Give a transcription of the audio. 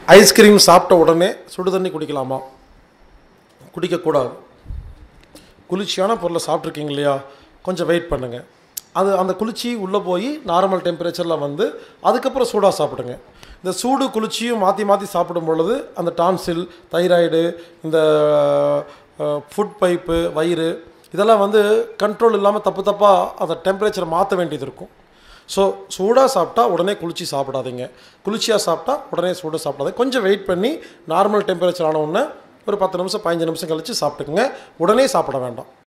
ice cream சாப்பிட்ட உடனே சுடு தண்ணி குடிக்கலாமா குடிக்கக்கூடாது குளிர்ச்சியான பொருளை சாப்பிட்ருக்கீங்க இல்லையா கொஞ்சம் வெயிட் பண்ணுங்கள் அது அந்த குளிர்ச்சி உள்ளே போய் நார்மல் டெம்பரேச்சரில் வந்து அதுக்கப்புறம் சூடாக சாப்பிடுங்க இந்த சூடு குளிர்ச்சியும் மாற்றி மாற்றி சாப்பிடும் பொழுது அந்த டான்சில் தைராய்டு இந்த ஃபுட் பைப்பு வயிறு இதெல்லாம் வந்து கண்ட்ரோல் இல்லாமல் தப்பு தப்பாக அந்த டெம்பரேச்சரை மாற்ற வேண்டியது இருக்கும் ஸோ சூடாக சாப்பிட்டா உடனே குளிர்ச்சி சாப்பிடாதீங்க குளிர்ச்சியாக சாப்பிட்டா உடனே சூடாக சாப்பிடாதீங்க கொஞ்சம் வெயிட் பண்ணி நார்மல் டெம்பரேச்சர் ஆன உடனே ஒரு பத்து நிமிஷம் பதினஞ்சு நிமிஷம் கழித்து சாப்பிட்டுக்குங்க உடனே சாப்பிட வேண்டாம்